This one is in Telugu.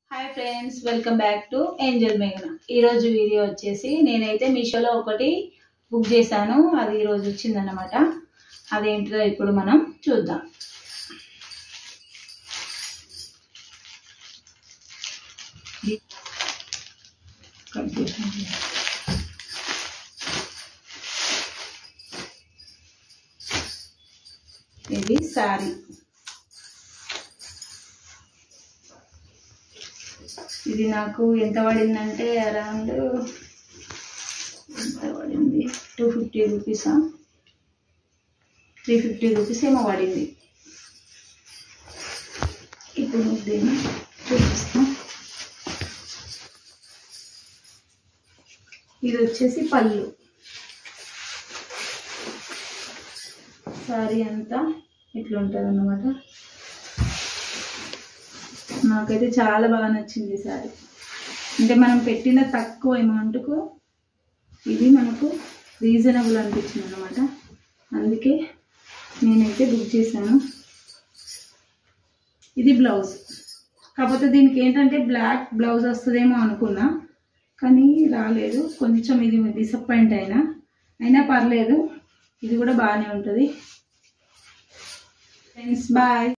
Hi friends welcome back to angel మేఘన ఈరోజు వీడియో వచ్చేసి నేనైతే మీషోలో ఒకటి బుక్ చేశాను అది ఈరోజు వచ్చిందన్నమాట అదేంటిదో ఇప్పుడు మనం చూద్దాం కట్ చేసాను. ఇది శారీ ఇది నాకు ఎంత పడిందంటే అరౌండ్ ఎంత పడింది టూ ఫిఫ్టీ రూపీసా త్రీ ఫిఫ్టీ రూపీస్ ఏమో పడింది ఇప్పుడు మీకు దీన్ని చూపిస్తా ఇది వచ్చేసి పళ్ళు సారీ అంతా ఇట్లా ఉంటుంది అన్నమాట నాకైతే చాలా బాగా నచ్చింది ఈ సారీ అంటే మనం పెట్టిన తక్కువ అమౌంట్కు ఇది మనకు రీజనబుల్ అనిపించింది అనమాట అందుకే నేనైతే బుక్ చేశాను ఇది బ్లౌజ్ కాకపోతే దీనికి ఏంటంటే బ్లాక్ బ్లౌజ్ వస్తుందేమో అనుకున్నా కానీ రాలేదు కొంచెం ఇది డిసప్పాయింట్ అయినా అయినా పర్లేదు ఇది కూడా బాగానే ఉంటుంది ఫ్రెండ్స్ బాయ్